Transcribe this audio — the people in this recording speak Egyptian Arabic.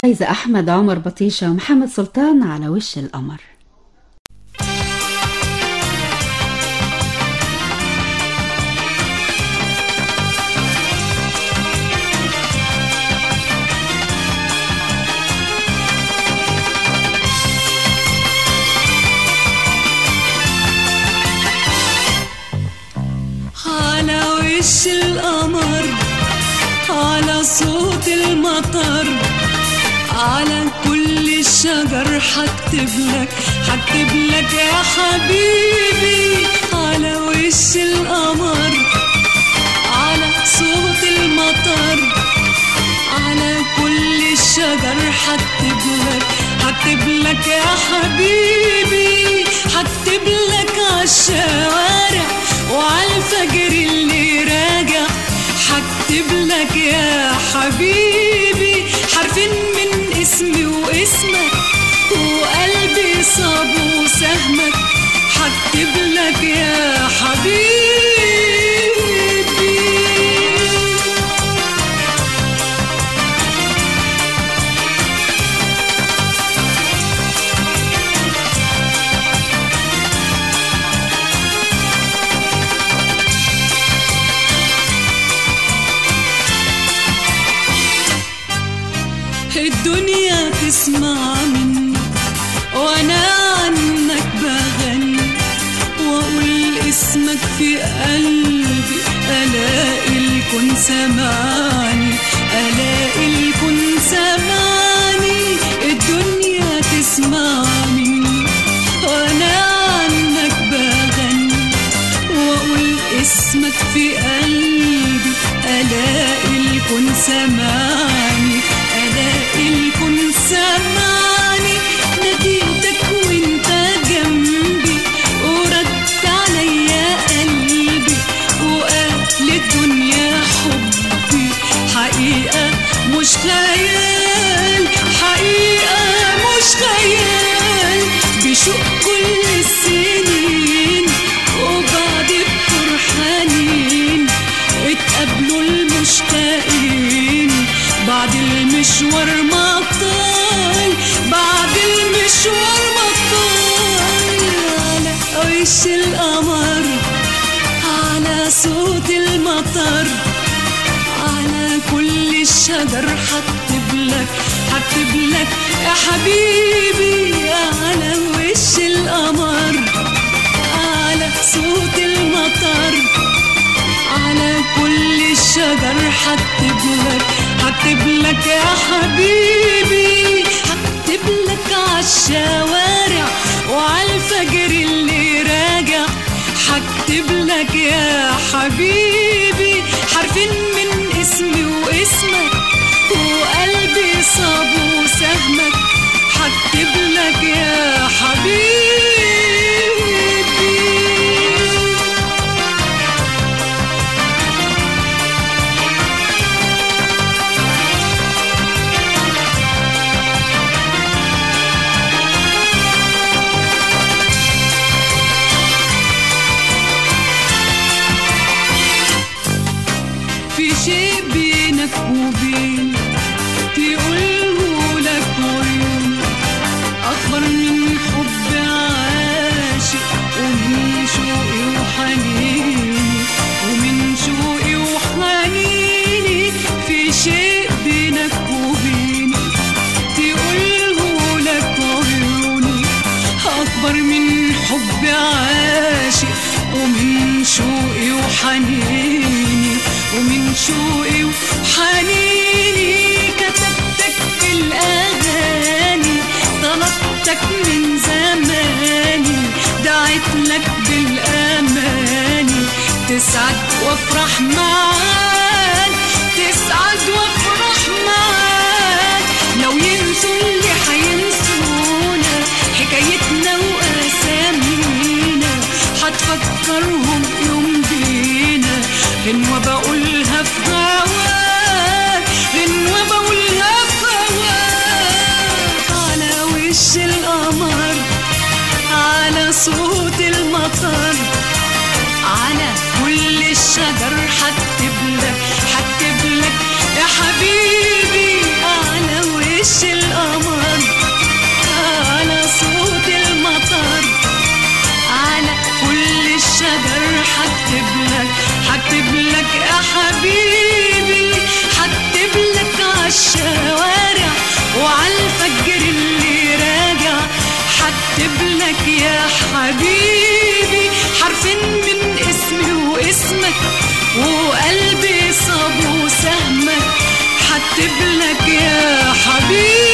فايزة أحمد عمر بطيشة ومحمد سلطان على وش القمر على وش القمر على صوت المطر على كل الشجر حكتب لك حكتب لك يا حبيبي على وش القمر على صوت المطر على كل الشجر حكتب لك حكتب لك يا حبيبي حكتب لك عالشوارع وعالفجر اللي راجع حكتب لك يا حبيبي حرفين من اسمي واسمك وقلبي صاب وسهمك حكتب لك يا حبيبي الدنيا تسمع مني وانا عنك بغني واقول اسمك في قلبي الاقي الكون سمعني الاقي الكون سمعني الدنيا تسمع مني وانا عنك بغني واقول اسمك في قلبي الاقي الكون سمعني الاقي الكون سمعني ناديتك وانت جنبي ورد عليا قلبي وقال للدنيا حبي حقيقة مش خيال حقيقة مش خيال بشوق كل السنين وبعد بطر حنين اتقابلوا المشتاقين بعد المشوار ما طال بعد المشوار ما طال على وش القمر على صوت المطر على كل الشجر حكتب لك حكتب لك يا حبيبي على وش القمر على صوت المطر على كل الشجر حكتب لك حكتب لك يا حبيبي حكتب لك عالشوارع وعالفجر اللي راجع حكتب لك يا حبيبي حرفين من اسمي واسمك وقلبي صاب وسهمك حكتب لك يا حبيبي في شيء بينك وبين تقوله لك عيون أكبر من حب عاشق ومن شوقي وحنيني ومن شوقي وحنيني في شيء بينك وبيني تقوله لك عيوني أكبر من حب عاشق ومن شوقي وحنيني ومن شوقي وحنيني كتبتك في الأغاني طلبتك من زماني دعيت لك بالأماني تسعد وافرح معاك تسعد وافرح معاك لو ينسوا اللي حينسونا حكايتنا وأسامينا هتفكرهم يوم بينا غنوة بقولها في هواك غنوة بقولها في هواك على وش القمر على صوت المطر على كل الشجر هكتب لك هكتب لك يا حبيبي على وش حبيبي حكتب لك عالشوارع وعالفجر اللي راجع حكتب لك يا حبيبي حرفين من اسمي واسمك وقلبي صاب وسهمك حكتب لك يا حبيبي